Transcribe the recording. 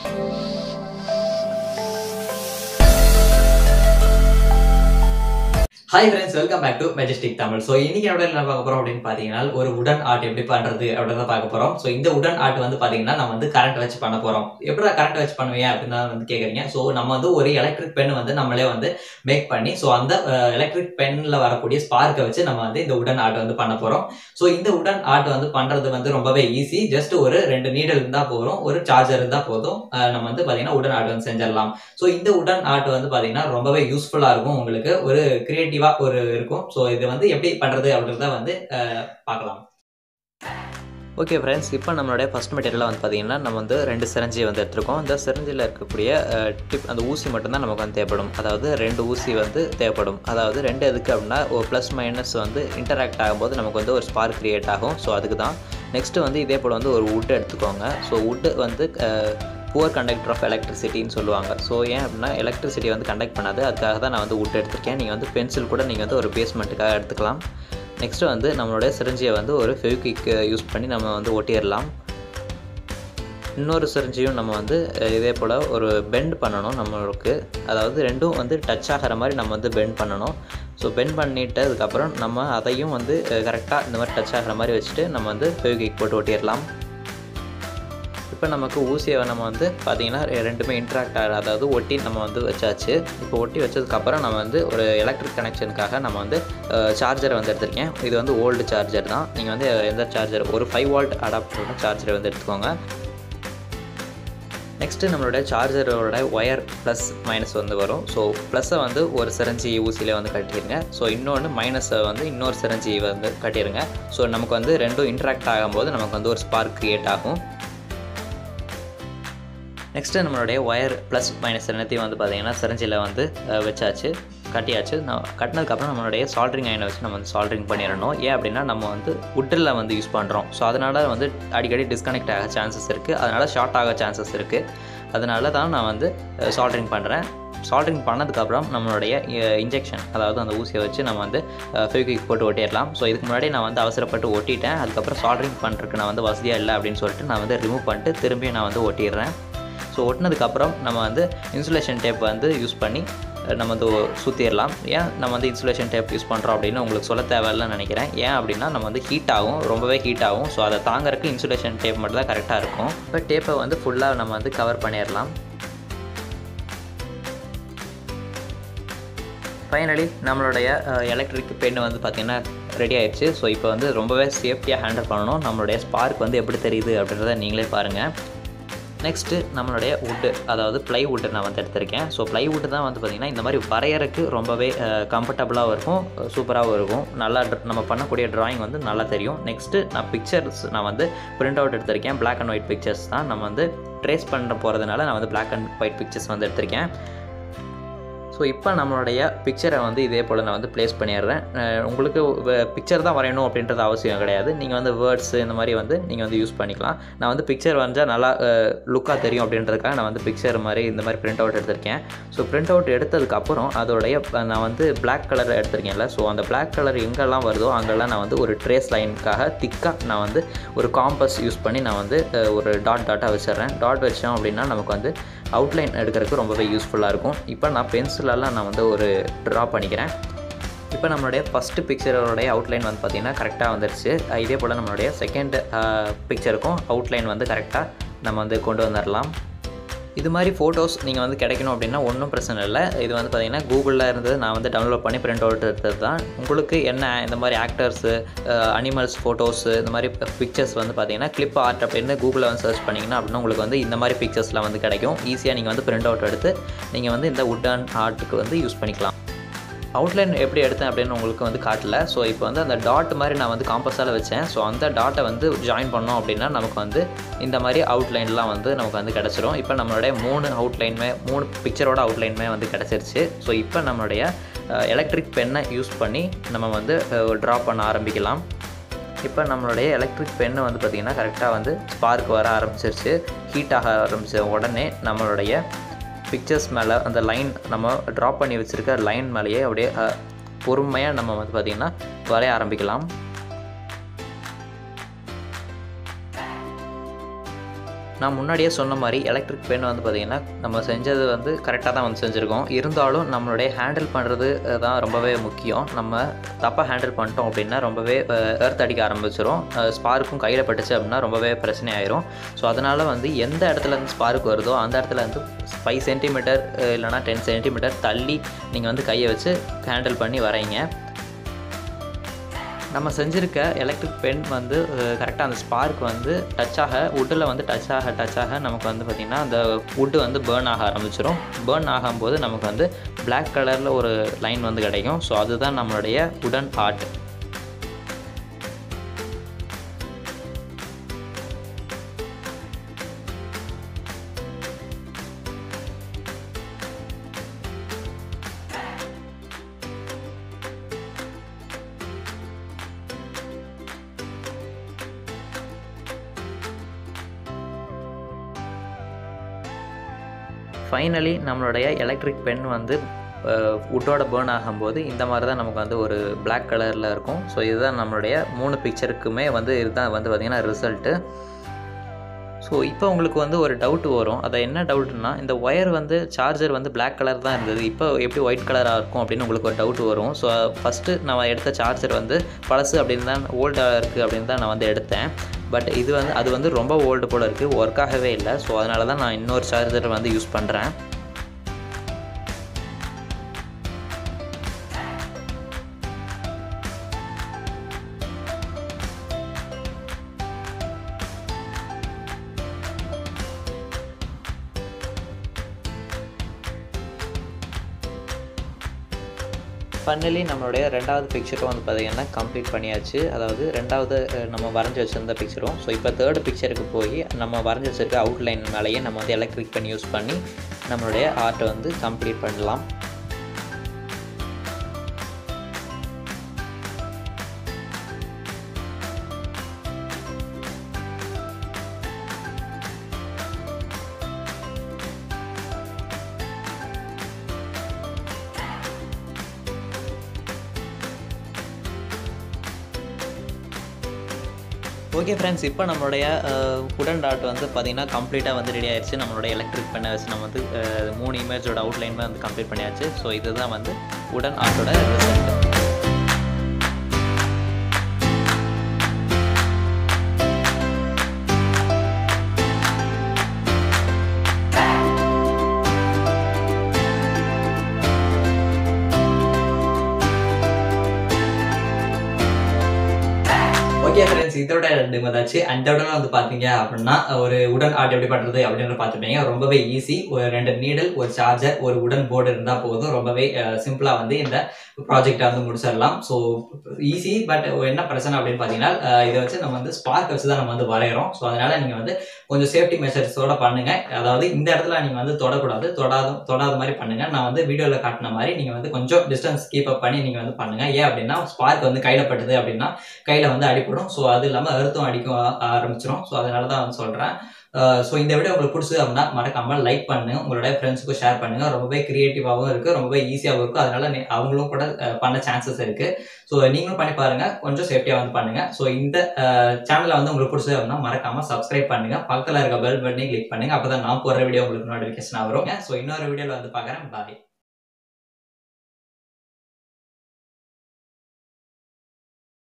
hi friends welcome back to majestic Tamil so இன்னைக்கு என்னோட என்ன பார்க்க போறோம் அப்படின்னு பார்த்தீங்கன்னா ஒரு உடன் ஆர்ட் எப்படி பண்றது அப்படின்னு தான் பார்க்க போறோம் ஸோ இந்த உடன் ஆர்ட் வந்து பார்த்தீங்கன்னா நம்ம வந்து கரண்ட் வச்சு பண்ண போறோம் எப்படி கரண்ட் வச்சு பண்ணுவீங்க அப்படின்னு தான் வந்து கேட்குறீங்க ஸோ நம்ம வந்து ஒரு எலக்ட்ரிக் பென் வந்து நம்மளே வந்து மேக் பண்ணி ஸோ அந்த எலக்ட்ரிக் பென்ல வரக்கூடிய ஸ்பார்க்கை வச்சு நம்ம வந்து இந்த உடன் ஆர்ட் வந்து பண்ண போறோம் ஸோ இந்த உடன் ஆர்ட் வந்து பண்றது வந்து ரொம்பவே ஈஸி ஜஸ்ட் ஒரு ரெண்டு நீடல் இருந்தால் போதும் ஒரு சார்ஜர் இருந்தால் போதும் அஹ் நம்ம வந்து பார்த்தீங்கன்னா உடன் ஆர்ட் வந்து செஞ்சிடலாம் ஸோ இந்த உடன் ஆர்ட் வந்து பார்த்தீங்கன்னா ரொம்பவே யூஸ்ஃபுல்லாக இருக்கும் உங்களுக்கு ஒரு கிரியேட்டிவாக ஒரு இருக்கும் ஸோ இது வந்து எப்படி பண்ணுறது அப்படின்றத வந்து அஹ், பார்க்கலாம் ஓகே ஃப்ரெண்ட்ஸ் இப்போ நம்மளுடைய ஃபஸ்ட் மெட்டீரியலாக வந்து பார்த்தீங்கன்னா நம்ம வந்து ரெண்டு சிரஞ்சி வந்து எடுத்திருக்கோம் இந்த சிரஞ்சியில் இருக்கக்கூடிய டிப் அந்த ஊசி மட்டும்தான் நமக்கு வந்து தேவைப்படும் அதாவது ரெண்டு ஊசி வந்து தேவைப்படும் அதாவது ரெண்டு எதுக்கு அப்படின்னா ஒரு ப்ளஸ் மைனஸ் வந்து இன்டராக்ட் ஆகும்போது நமக்கு வந்து ஒரு ஸ்பார்க் கிரியேட் ஆகும் ஸோ அதுக்கு தான் நெக்ஸ்ட்டு வந்து இதே போல் வந்து ஒரு wood எடுத்துக்கோங்க ஸோ wood வந்து புவர் கண்டக்டர் ஆஃப் எலக்ட்ரிசிட்டின்னு சொல்லுவாங்க ஸோ ஏன் அப்படின்னா எலக்ட்ரிசிட்டி வந்து கண்டக்ட் பண்ணாது அதுக்காக தான் நான் வந்து wood எடுத்திருக்கேன் நீங்கள் வந்து பென்சில் கூட நீங்கள் வந்து ஒரு பேஸ்மெண்ட்டுக்காக எடுத்துக்கலாம் நெக்ஸ்ட்டு வந்து நம்மளுடைய சிரஞ்சியை வந்து ஒரு ஃபெவிக்விக் யூஸ் பண்ணி நம்ம வந்து ஒட்டிடலாம் இன்னொரு சிரஞ்சியும் நம்ம வந்து அஹ், இதே போல் ஒரு பெண்ட் பண்ணணும் நம்மளுக்கு அதாவது ரெண்டும் வந்து டச் ஆகிற மாதிரி நம்ம வந்து பெண்ட் பண்ணணும் ஸோ பெண்ட் பண்ணிட்டதுக்கப்புறம் நம்ம அதையும் வந்து கரெக்டாக இந்த மாதிரி டச் ஆகிற மாதிரி வச்சுட்டு நம்ம வந்து ஃபெவிக்விக் போட்டு ஒட்டிடலாம் இப்போ நமக்கு ஊசியை நம்ம வந்து பார்த்திங்கன்னா ரெண்டுமே இன்ட்ராக்ட் ஆகிற அதாவது ஒட்டி நம்ம வந்து வச்சாச்சு இப்போ ஒட்டி வச்சதுக்கப்புறம் நம்ம வந்து ஒரு எலக்ட்ரிக் கனெக்ஷனுக்காக நம்ம வந்து சார்ஜரை வந்து எடுத்திருக்கேன் இது வந்து ஓல்டு சார்ஜர் தான் நீங்கள் வந்து எந்த சார்ஜர் ஒரு ஃபைவ் வால்ட் அடாப்டரோட சார்ஜரை வந்து எடுத்துக்கோங்க நெக்ஸ்ட்டு நம்மளோட சார்ஜரோட ஒயர் ப்ளஸ் மைனஸ் வந்து வரும் ஸோ ப்ளஸ்ஸை வந்து ஒரு சிரஞ்சி ஊசியில் வந்து கட்டிடுங்க ஸோ இன்னொன்று மைனஸை வந்து இன்னொரு சிரஞ்சி வந்து கட்டிடுங்க ஸோ நமக்கு வந்து ரெண்டும் இன்ட்ராக்ட் ஆகும்போது நமக்கு வந்து ஒரு ஸ்பார்க் க்ரியேட் ஆகும் நெக்ஸ்ட்டு நம்மளுடைய ஒயர் ப்ளஸ் மைனஸ் ரெண்டுத்தையும் வந்து பார்த்தீங்கன்னா சிரஞ்சியில் வந்து அஹ், வச்சாச்சு கட்டியாச்சு நான் கட்டினதுக்கப்புறம் நம்மளுடைய சால்ட்ரிங் அயனை வச்சு நம்ம வந்து சால்ட்ரிங் பண்ணிடணும் ஏன் அப்படின்னா நம்ம வந்து உட்டில் வந்து யூஸ் பண்ணுறோம் ஸோ அதனால் வந்து அடிக்கடி டிஸ்கனெக்ட் ஆக சான்சஸ் இருக்குது அதனால் ஷார்ட் ஆக சான்சஸ் இருக்குது அதனால தான் நான் வந்து சால்ட்ரிங் பண்ணுறேன் சால்ட்ரிங் பண்ணதுக்கப்புறம் நம்மளுடைய இன்ஜெக்ஷன் அதாவது அந்த ஊசியை வச்சு நம்ம வந்து ஃபெவிக்விக் போட்டு ஒட்டிடலாம் ஸோ இதுக்கு முன்னாடி நான் வந்து அவசரப்பட்டு ஒட்டிட்டேன் அதுக்கப்புறம் சால்ட்ரிங் பண்ணுறதுக்கு நான் வந்து வசதியாக இல்லை அப்படின்னு சொல்லிட்டு நான் வந்து ரிமூவ் பண்ணிட்டு திரும்பியும் நான் வந்து ஒட்டிடுறேன் ஸோ ஒட்டினதுக்கப்புறம் நம்ம வந்து இன்சுலேஷன் டேப் வந்து யூஸ் பண்ணி அஹ், நம்ம வந்து சுற்றிடலாம் ஏன் நம்ம வந்து இன்சுலேஷன் டேப் யூஸ் பண்ணுறோம் அப்படின்னு உங்களுக்கு சொல்ல தேவையில்லைன்னு நினைக்கிறேன் ஏன் அப்படின்னா நம்ம வந்து ஹீட் ஆகும் ரொம்பவே ஹீட் ஆகும் ஸோ அதை தாங்கறதுக்கு இன்சுலேஷன் டேப் மட்டும் தான் கரெக்டாக இருக்கும் இப்போ டேப்பை வந்து ஃபுல்லாக நம்ம வந்து கவர் பண்ணிடலாம் ஃபைனலி நம்மளுடைய எலக்ட்ரிக் பென் வந்து பார்த்திங்கன்னா ரெடி ஆயிடுச்சு ஸோ இப்போ வந்து ரொம்பவே சேஃப்டியாக ஹேண்டில் பண்ணணும் நம்மளுடைய ஸ்பார்க் வந்து எப்படி தெரியுது அப்படின்றத நீங்களே பாருங்கள் நெக்ஸ்ட்டு நம்மளுடைய வுட்டு அதாவது ப்ளைவுட்டு நான் வந்து எடுத்திருக்கேன் ஸோ ப்ளைவுட்டு தான் வந்து பார்த்திங்கன்னா இந்த மாதிரி வரையறக்கு ரொம்பவே கம்ஃபர்டபுளாகவும் இருக்கும் சூப்பராகவும் இருக்கும் நல்லா dr- நம்ம பண்ணக்கூடிய drawing வந்து நல்லா தெரியும் நெக்ஸ்ட்டு நான் பிக்சர்ஸ் நான் வந்து பிரிண்ட் அவுட் எடுத்திருக்கேன் Black அண்ட் ஒயிட் பிக்சர்ஸ் தான் நம்ம வந்து ட்ரேஸ் பண்ண போகிறதுனால நான் வந்து Black அண்ட் ஒயிட் பிக்சர்ஸ் வந்து எடுத்திருக்கேன் ஸோ இப்போ நம்மளுடைய பிக்சரை வந்து இதே போல் நான் வந்து ப்ளேஸ் பண்ணிடுறேன் அஹ் உங்களுக்கு பிக்சர் தான் வரையணும் அப்படின்றது அவசியம் கிடையாது நீங்கள் வந்து வேர்ட்ஸ் இந்த மாதிரி வந்து நீங்கள் வந்து யூஸ் பண்ணிக்கலாம் நான் வந்து பிக்சர் வரைஞ்சால் நல்லா லுக்காக தெரியும் அப்படின்றதுக்காக நான் வந்து பிக்சர் மாதிரி இந்த மாதிரி பிரிண்ட் அவுட் எடுத்திருக்கேன் ஸோ பிரிண்ட் அவுட் எடுத்ததுக்கப்புறம் அதோடைய அஹ், நான் வந்து Black கலர் எடுத்திருக்கேன்ல ஸோ அந்த Black கலர் எங்கெல்லாம் வருதோ அங்கெல்லாம் நான் வந்து ஒரு ட்ரேஸ் லைனுக்காக திக்காக நான் வந்து ஒரு காம்பஸ் யூஸ் பண்ணி நான் வந்து அஹ், ஒரு டாட் டாட்டாக வச்சிடுறேன் டாட் வச்சோம் அப்படின்னா நமக்கு வந்து அவுட்லைன் எடுக்கிறதுக்கு ரொம்பவே யூஸ்ஃபுல்லாக இருக்கும் இப்போ நான் பென்சிலெல்லாம் நான் வந்து ஒரு ட்ரா பண்ணிக்கிறேன் இப்போ நம்மளுடைய ஃபஸ்ட்டு பிக்சரோடைய அவுட்லைன் வந்து பார்த்திங்கன்னா கரெக்டாக வந்துருச்சு அஹ் இதே போல் நம்மளுடைய செகண்ட் பிக்சருக்கும் அவுட்லைன் வந்து கரெக்டாக நம்ம வந்து கொண்டு வந்துடலாம் இது மாதிரி ஃபோட்டோஸ் நீங்கள் வந்து கிடைக்கணும் அப்படின்னா ஒன்றும் பிரச்சனை இல்லை இது வந்து பார்த்தீங்கன்னா கூகுளில் இருந்தது நான் வந்து டவுன்லோட் பண்ணி பிரிண்ட் அவுட் எடுத்தது தான் உங்களுக்கு என்ன இந்த மாதிரி ஆக்டர்ஸு அனிமல்ஸ் ஃபோட்டோஸு இந்த மாதிரி பிக்சர்ஸ் வந்து பார்த்தீங்கன்னா கிளிப் ஆர்ட் அப்படின்னு கூகுளில் வந்து சர்ச் பண்ணிங்கன்னா அப்படின்னா உங்களுக்கு வந்து இந்த மாதிரி பிக்சர்ஸ்லாம் வந்து கிடைக்கும் ஈஸியாக நீங்கள் வந்து பிரிண்ட் அவுட் எடுத்து நீங்கள் வந்து இந்த வுட் அண்ட் ஆர்ட்டுக்கு வந்து யூஸ் பண்ணிக்கலாம் அவுட்லைன் எப்படி எடுத்தேன் அப்படின்னு உங்களுக்கு வந்து காட்டல ஸோ இப்போ வந்து அந்த டாட் மாதிரி நான் வந்து காம்பஸால் வச்சேன் ஸோ அந்த டாட்டை வந்து ஜாயின் பண்ணோம் அப்படின்னா நமக்கு வந்து இந்த மாதிரி அவுட்லைன்லாம் வந்து நமக்கு வந்து கிடச்சிரும் இப்போ நம்மளுடைய மூணு அவுட்லைனுமே மூணு பிக்சரோட அவுட்லைனுமே வந்து கிடச்சிருச்சு ஸோ இப்போ நம்மளுடைய எலக்ட்ரிக் பென்னை யூஸ் பண்ணி நம்ம வந்து ட்ரா பண்ண ஆரம்பிக்கலாம் இப்போ நம்மளுடைய எலக்ட்ரிக் பென்னு வந்து பார்த்திங்கன்னா கரெக்டாக வந்து ஸ்பார்க் வர ஆரம்பிச்சிருச்சு ஹீட் ஆக ஆரம்பித்த உடனே நம்மளுடைய பிக்சர்ஸ் மேலே அந்த லைன் நம்ம ட்ரா பண்ணி வச்சுருக்க லைன் மேலேயே அப்படியே பொறுமையாக நம்ம வந்து பார்த்திங்கன்னா வரைய ஆரம்பிக்கலாம் நான் முன்னாடியே சொன்ன மாதிரி எலக்ட்ரிக் பென் வந்து பார்த்திங்கன்னா நம்ம செஞ்சது வந்து கரெக்டாக தான் வந்து செஞ்சுருக்கோம் இருந்தாலும் நம்மளுடைய ஹேண்டில் பண்ணுறது தான் ரொம்பவே முக்கியம் நம்ம தப்பாக ஹேண்டில் பண்ணிட்டோம் அப்படின்னா ரொம்பவே எர்த் அடிக்க ஆரம்பிச்சிடும் ஸ்பார்க்கும் கையில் பட்டுச்சு அப்படின்னா ரொம்பவே பிரச்சனை ஆயிரும் ஸோ அதனால் வந்து எந்த இடத்துல இருந்து ஸ்பார்க் வருதோ அந்த இடத்துல வந்து ஃபைவ் சென்டிமீட்டர் இல்லைனா டென் சென்டிமீட்டர் தள்ளி நீங்கள் வந்து கையை வச்சு ஹேண்டில் பண்ணி வரைங்க நம்ம செஞ்சுருக்க எலக்ட்ரிக் பென் வந்து கரெக்டாக அந்த ஸ்பார்க் வந்து டச் ஆக வுட்டில் வந்து டச் ஆக டச் ஆக நமக்கு வந்து பார்த்திங்கன்னா அந்த வுட்டு வந்து பேர்ன் ஆக ஆரம்பிச்சிடும் பேர்ன் ஆகும்போது நமக்கு வந்து பிளாக் கலரில் ஒரு லைன் வந்து கிடைக்கும் ஸோ அதுதான் நம்மளுடைய உடன் ஆர்ட் ஃபைனலி நம்மளுடைய எலக்ட்ரிக் பென் வந்து வுட்டோட பேர்ன் ஆகும்போது இந்த மாதிரி தான் நமக்கு வந்து ஒரு பிளாக் கலரில் இருக்கும் ஸோ இதுதான் நம்மளுடைய மூணு பிக்சருக்குமே வந்து இதுதான் வந்து பார்த்திங்கன்னா ரிசல்ட்டு ஸோ இப்போ உங்களுக்கு வந்து ஒரு டவுட் வரும் அதை என்ன டவுட்னா இந்த ஒயர் வந்து சார்ஜர் வந்து பிளாக் கலர் தான் இருந்தது இப்போ எப்படி ஒயிட் கலராக இருக்கும் அப்படின்னு உங்களுக்கு ஒரு டவுட் வரும் ஸோ ஃபஸ்ட்டு நான் எடுத்த சார்ஜர் வந்து பழசு அப்படின்னு தான் ஓல்டாக இருக்குது அப்படின்னு தான் நான் வந்து எடுத்தேன் பட் இது வந்து அது வந்து ரொம்ப ஓல்டு போல் இருக்குது ஒர்க் ஆகவே இல்லை ஸோ அதனால தான் நான் இன்னொரு சார்ஜர் வந்து யூஸ் பண்ணுறேன் ஃபைனலி நம்மளுடைய ரெண்டாவது பிக்சரும் வந்து பார்த்திங்கன்னா கம்ப்ளீட் பண்ணியாச்சு அதாவது ரெண்டாவது நம்ம வரைஞ்சி வச்சுருந்த பிக்சரும் ஸோ இப்போ தேர்டு பிக்சருக்கு போய் நம்ம வரைஞ்சி வச்சுருக்க அவுட்லைன் மேலேயே நம்ம வந்து எலக்ட்ரிக் பென் யூஸ் பண்ணி நம்மளுடைய ஆர்ட்டை வந்து கம்ப்ளீட் பண்ணலாம் ஓகே ஃப்ரெண்ட்ஸ் இப்போ நம்மளுடைய உடன் டாட் வந்து பார்த்திங்கன்னா கம்ப்ளீட்டாக வந்து ரெடி ஆயிடுச்சு நம்மளோட எலக்ட்ரிக் பெண்ணை வச்சு நம்ம வந்து மூணு இமேஜோட அவுட்லைனுமே வந்து கம்ப்ளீட் பண்ணியாச்சு ஸோ இதுதான் வந்து உடன் ஆர்ட்டோட ரிசல்ட் ஓகே ஃப்ரெண்ட்ஸ் இதோட ரெண்டு மதாச்சு அண்ட் இதோட வந்து பார்த்தீங்க அப்படின்னா ஒரு உடன் ஆர்ட் எப்படி பண்ணுறது அப்படின்னு பார்த்துப்பீங்க ரொம்பவே ஈஸி ஒரு ரெண்டு நீடல் ஒரு சார்ஜர் ஒரு உடன் போர்டு இருந்தால் போதும் ரொம்பவே சிம்பிளாக வந்து இந்த ப்ராஜெக்டை வந்து முடிச்சிடலாம் ஸோ ஈஸி பட் என்ன பிரச்சனை அப்படின்னு பார்த்தீங்கன்னா இதை வச்சு நம்ம வந்து ஸ்பார்க் வச்சு தான் நம்ம வந்து வரைகிறோம் ஸோ அதனால நீங்கள் வந்து கொஞ்சம் சேஃப்டி மெஷர்ஸோட பண்ணுங்க அதாவது இந்த இடத்துல நீங்கள் வந்து தொடக்கூடாது தொடாத தொடாத மாதிரி பண்ணுங்க நான் வந்து வீடியோவில் காட்டின மாதிரி நீங்கள் வந்து கொஞ்சம் டிஸ்டன்ஸ் கீப் அப் பண்ணி நீங்கள் வந்து பண்ணுங்க ஏன் அப்படின்னா ஸ்பார்க் வந்து கையில் பட்டுது அப்படின்னா கையில் வந்து அடிப்படும் ஸோ அது இல்லாமல் அறுத்தும் அடிக்க ஆரம்பிச்சிடும் ஸோ அதனால தான் வந்து சொல்கிறேன் ஸோ இந்த வீடியோ உங்களுக்கு பிடிச்சது அப்படின்னா மறக்காம லைக் பண்ணுங்க உங்களோட ஃப்ரெண்ட்ஸுக்கும் ஷேர் பண்ணுங்க ரொம்பவே கிரியேட்டிவாகவும் இருக்கு ரொம்பவே ஈஸியாகவும் இருக்கும் அதனால அவங்களும் கூட பண்ண சான்சஸ் இருக்கு ஸோ நீங்களும் பண்ணி பாருங்க கொஞ்சம் சேஃப்டியாக வந்து பண்ணுங்க ஸோ இந்த சேனலை வந்து உங்களுக்கு பிடிச்சது அப்படின்னா மறக்காம சப்ஸ்கிரைப் பண்ணுங்க பக்கத்தில் இருக்க பெல் பட்டனையும் கிளிக் பண்ணுங்க அப்பதான் நான் போடுற வீடியோ உங்களுக்கு நோட்டிஃபிகேஷன் வரும் ஸோ இன்னொரு வீடியோவில் வந்து பார்க்குறேன் பாய்